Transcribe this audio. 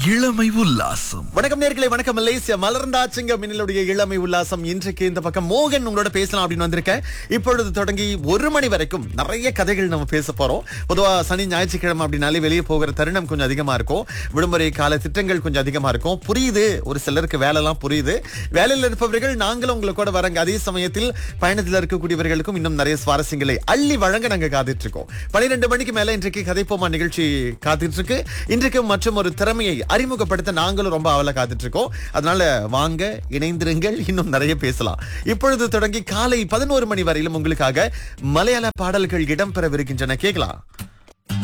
இளமை உல்லாசம் வணக்கம் நேர்களே வணக்கம் மலேசியா மலர்ந்தாச்சுங்க மின்னலுடைய இளமை உல்லாசம் இன்றைக்கு இந்த பக்கம் மோகன் உங்களோட பேசலாம் அப்படின்னு வந்திருக்கேன் இப்பொழுது தொடங்கி ஒரு மணி வரைக்கும் நிறைய கதைகள் நம்ம பேச போறோம் பொதுவா சனி ஞாயிற்றுக்கிழமை அப்படின்னாலே வெளியே போகிற தருணம் கொஞ்சம் அதிகமா இருக்கும் விடுமுறை கால திட்டங்கள் கொஞ்சம் அதிகமா இருக்கும் புரியுது ஒரு சிலருக்கு வேலைலாம் புரியுது வேலையில் இருப்பவர்கள் நாங்களும் உங்களை கூட வரங்க அதே சமயத்தில் பயணத்தில் இருக்கக்கூடியவர்களுக்கும் இன்னும் நிறைய சுவாரஸ்யங்களை அள்ளி வழங்க நாங்க காத்துட்டு இருக்கோம் பனிரெண்டு மணிக்கு மேல இன்றைக்கு கதைப்போமா நிகழ்ச்சி காத்துட்டு இருக்கு இன்றைக்கு மற்றும் ஒரு திறமையை அறிமுகப்படுத்த நாங்களும் ரொம்ப அவல காத்துட்டு இருக்கோம் அதனால வாங்க இணைந்திருங்கள் இன்னும் நிறைய பேசலாம் இப்பொழுது தொடங்கி காலை பதினோரு மணி வரையிலும் உங்களுக்காக மலையாள பாடல்கள் இடம்பெறவிருக்கின்றன கேட்கலாம்